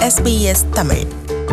SBS Tamil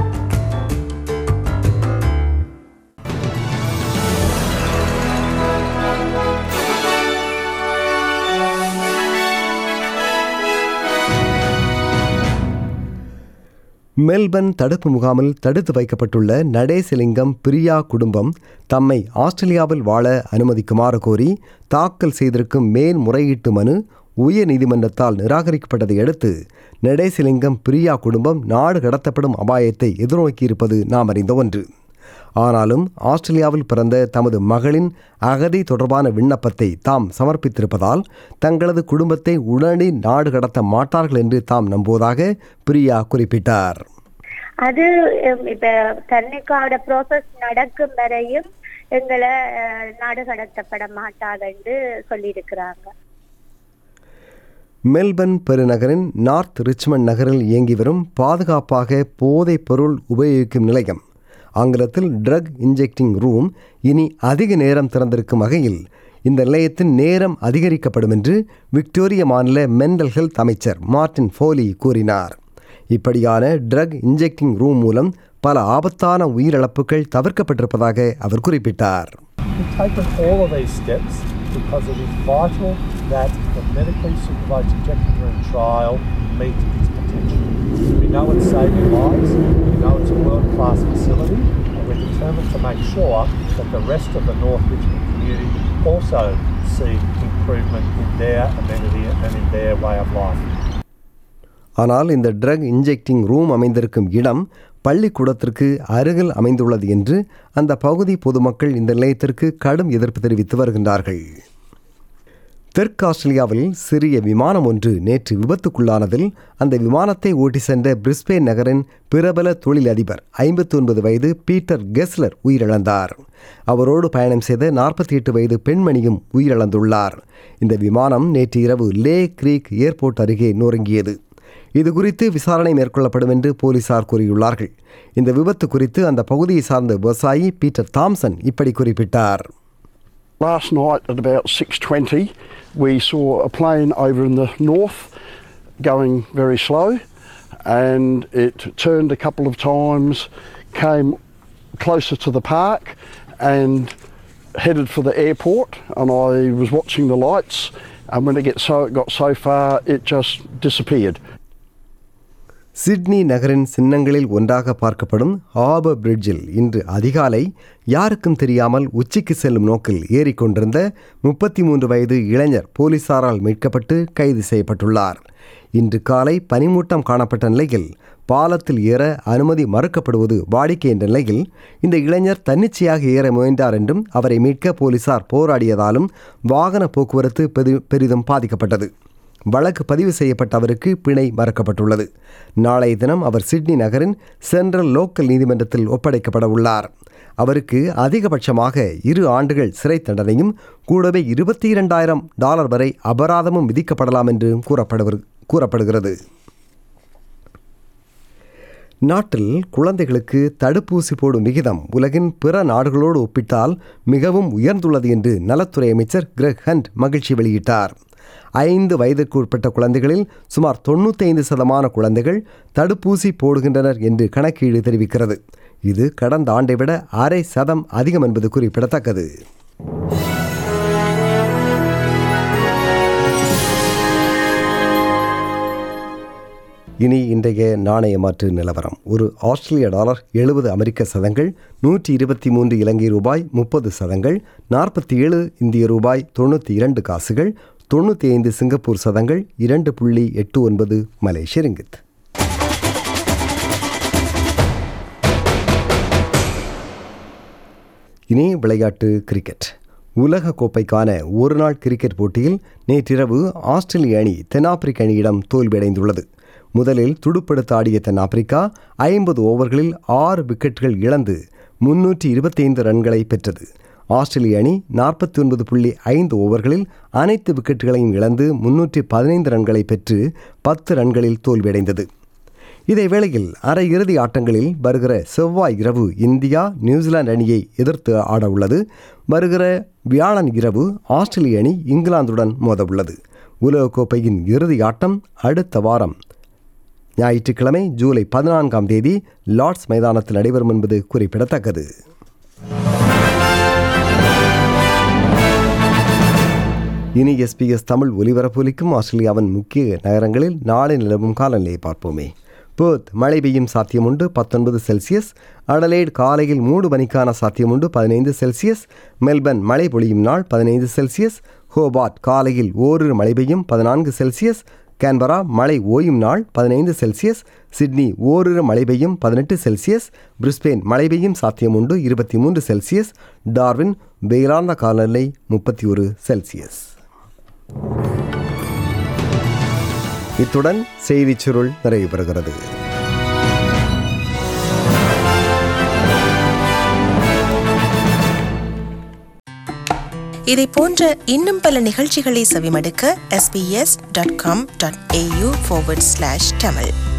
Melbourne தடுப்பு முகாமில் தடுத்து வைக்கப்பட்டுள்ள நடேசலிங்கம் பிரியா குடும்பம் தம்மை ஆஸ்திரேலியாவில் வாழ அனுமதிக்குமாறு கோரி தாக்கல் செய்திருக்கும் மேல்முறையீட்டு மனு உயர் நீதிமன்றத்தால் நிராகரிக்கப்பட்டதை அடுத்து நடேசலிங்கம் பிரியா குடும்பம் நாடு கடத்தப்படும் அபாயத்தை எதிர்நோக்கியிருப்பது நாம் அறிந்த ஒன்று ஆனாலும் ஆஸ்திரேலியாவில் பிறந்த தமது மகளின் அகதி தொடர்பான விண்ணப்பத்தை தாம் சமர்ப்பித்திருப்பதால் தங்களது குடும்பத்தை உடனடி நாடு கடத்த மாட்டார்கள் என்று தாம் நம்புவதாக பிரியா குறிப்பிட்டார் அது ஹம், இப்ப தன்னிக்கான ப்ராசஸ் நடக்கும் வரையும் எங்களை அஹ், நாடு கடத்தப்பட மாட்டாதுன்னு சொல்லியிருக்கிறாங்க மெல்பர்ன் பெருநகரின் நார்த் ரிச்மண்ட் நகரில் இயங்கி வரும் பாதுகாப்பாக போதைப் பொருள் உபயோகிக்கும் நிலையம் ஆங்கிலத்தில் ட்ரக் இன்ஜெக்டிங் ரூம் இனி அதிக நேரம் திறந்திருக்கும் வகையில் இந்த நிலையத்தின் நேரம் அதிகரிக்கப்படும் என்று விக்டோரிய மாநில மென்டல் ஹெல்த் அமைச்சர் மார்டின் ஃபோலி கூறினார் இப்படியான ட்ரக் இன்ஜெக்டிங் ரூம் மூலம் பல ஆபத்தான உயிரிழப்புகள் தவிர்க்கப்பட்டிருப்பதாக அவர் குறிப்பிட்டார் We've taken all of these steps because it is vital that the medically supervised injection room trial meet its potential. We know it's saving lives, we know it's a world-class facility, and we're determined to make sure that the rest of the North Richmond community also see improvement in their amenity and in their way of life. ஆனால் இந்த drug injecting room அமைந்திருக்கும் இடம் பள்ளிக்கூடத்திற்கு அருகில் அமைந்துள்ளது என்று அந்த பகுதி பொதுமக்கள் இந்த நிலையத்திற்கு கடும் எதிர்ப்பு தெரிவித்து வருகின்றார்கள் தெற்கு ஆஸ்திரேலியாவில் சிறிய விமானம் ஒன்று நேற்று விபத்துக்குள்ளானதில் அந்த விமானத்தை ஓட்டி சென்ற பிரிஸ்பேன் நகரின் பிரபல தொழிலதிபர் ஐம்பத்தி ஒன்பது வயது பீட்டர் கெஸ்லர் உயிரிழந்தார் அவரோடு பயணம் செய்த நாற்பத்தி எட்டு வயது பெண்மணியும் உயிரிழந்துள்ளார் இந்த விமானம் நேற்று இரவு லே கிரீக் ஏர்போர்ட் அருகே நொறுங்கியது இது குறித்து விசாரணை மேற்கொள்ளப்படும் என்று போலீசார் கூறியுள்ளார்கள் இந்த விபத்து குறித்து அந்த பகுதியை சார்ந்த விவசாயி பீட்டர் தாம்சன் இப்படி குறிப்பிட்டார் Last night at about 6:20, we saw a plane over in the north going very slow, and it turned a couple of times, came closer to the park, and headed for the airport. And I was watching the lights, and when it get so it got so far, it just disappeared. Sydney நகரின் சின்னங்களில் ஒன்றாக பார்க்கப்படும் harbour பிரிட்ஜில் இன்று அதிகாலை யாருக்கும் தெரியாமல் உச்சிக்கு செல்லும் நோக்கில் ஏறிக்கொண்டிருந்த முப்பத்தி மூன்று வயது இளைஞர் போலீசாரால் மீட்கப்பட்டு கைது செய்யப்பட்டுள்ளார் இன்று காலை பனிமூட்டம் காணப்பட்ட நிலையில் பாலத்தில் ஏற அனுமதி மறுக்கப்படுவது வாடிக்கை என்ற நிலையில் இந்த இளைஞர் தன்னிச்சையாக ஏற முயன்றார் என்றும் அவரை மீட்க போலீசார் போராடியதாலும் வாகன போக்குவரத்து பெரி- பெரிதும் பாதிக்கப்பட்டது வழக்கு பதிவு செய்யப்பட்ட அவருக்கு பிணை மறக்கப்பட்டுள்ளது நாளைய தினம் அவர் சிட்னி நகரின் சென்ட்ரல் லோக்கல் நீதிமன்றத்தில் ஒப்படைக்கப்பட உள்ளார் அவருக்கு அதிகபட்சமாக இரு ஆண்டுகள் சிறை தண்டனையும் கூடவே இருபத்தி இரண்டாயிரம் டாலர் வரை அபராதமும் விதிக்கப்படலாம் என்று கூறப்படுவது கூறப்படுகிறது நாட்டில் குழந்தைகளுக்கு தடுப்பூசி போடும் விகிதம் உலகின் பிற நாடுகளோடு ஒப்பிட்டால் மிகவும் உயர்ந்துள்ளது என்று நலத்துறை அமைச்சர் கிரெக் ஹண்ட் மகிழ்ச்சி வெளியிட்டார் ஐந்து வயதிற்கு உட்பட்ட குழந்தைகளில் சுமார் தொண்ணூத்தைந்து சதமான குழந்தைகள் தடுப்பூசி போடுகின்றனர் என்று கணக்கீடு தெரிவிக்கிறது இது கடந்த ஆண்டை விட அரை சதம் அதிகம் என்பது குறிப்பிடத்தக்கது இனி இன்றைய நாணய மாற்று நிலவரம் ஒரு ஆஸ்திரேலிய டாலர் எழுபது அமெரிக்க சதங்கள் நூற்றி இருபத்தி மூன்று இலங்கை ரூபாய் முப்பது சதங்கள் நாற்பத்தி ஏழு இந்திய ரூபாய் தொண்ணூற்றி இரண்டு காசுகள் தொண்ணூற்றி ஐந்து சிங்கப்பூர் சதங்கள் இரண்டு புள்ளி எட்டு ஒன்பது மலேசிய ரிங்கித் இனி விளையாட்டு கிரிக்கெட் உலக கோப்பைக்கான ஒருநாள் கிரிக்கெட் போட்டியில் நேற்றிரவு ஆஸ்திரேலிய அணி தென்னாப்பிரிக்க அணியிடம் தோல்வியடைந்துள்ளது முதலில் துடுப்படுத்த ஆடிய தென்னாப்பிரிக்கா ஐம்பது ஓவர்களில் ஆறு விக்கெட்டுகள் இழந்து முன்னூற்றி இருபத்தைந்து ரன்களை பெற்றது ஆஸ்திரேலிய அணி நாற்பத்தி ஒன்பது புள்ளி ஐந்து ஓவர்களில் அனைத்து விக்கெட்டுகளையும் இழந்து முன்னூற்றி பதினைந்து ரன்களை பெற்று பத்து ரன்களில் தோல்வியடைந்தது இதே வேளையில் அரையிறுதி ஆட்டங்களில் வருகிற செவ்வாய் இரவு இந்தியா நியூசிலாந்து அணியை எதிர்த்து ஆட உள்ளது வருகிற வியாழன் இரவு ஆஸ்திரேலிய அணி இங்கிலாந்துடன் மோத உள்ளது உலகக்கோப்பையின் இறுதி ஆட்டம் அடுத்த வாரம் ஞாயிற்றுக்கிழமை ஜூலை பதினான்காம் தேதி லார்ட்ஸ் மைதானத்தில் நடைபெறும் என்பது குறிப்பிடத்தக்கது இனி எஸ்பிஎஸ் தமிழ் ஒலிபரப்பொலிக்கும் ஆஸ்திரேலியாவின் முக்கிய நகரங்களில் நாளை நிலவும் காலநிலையை பார்ப்போமே பேர்த் மழை பெய்யும் சாத்தியமுண்டு பத்தொன்பது செல்சியஸ் அடலேட் காலையில் மூடு மணிக்கான சாத்தியமுண்டு பதினைந்து செல்சியஸ் மெல்பர்ன் மழை பொழியும் நாள் பதினைந்து செல்சியஸ் ஹோபார்ட் காலையில் ஓரிரு மழை பெய்யும் பதினான்கு செல்சியஸ் கேன்பரா மழை ஓயும் நாள் பதினைந்து செல்சியஸ் சிட்னி ஓரிரு மழை பெய்யும் பதினெட்டு செல்சியஸ் பிரிஸ்பெயின் மழை பெய்யும் சாத்தியமுண்டு இருபத்தி மூன்று செல்சியஸ் டார்வின் வெயிலார்ந்த காலநிலை முப்பத்தி ஒரு செல்சியஸ் இத்துடன் செய்திச் சுருள் நிறைவு பெறுகிறது இதை போன்ற இன்னும் பல நிகழ்ச்சிகளை செவிமடுக்க sbs.com.au forward slash tamil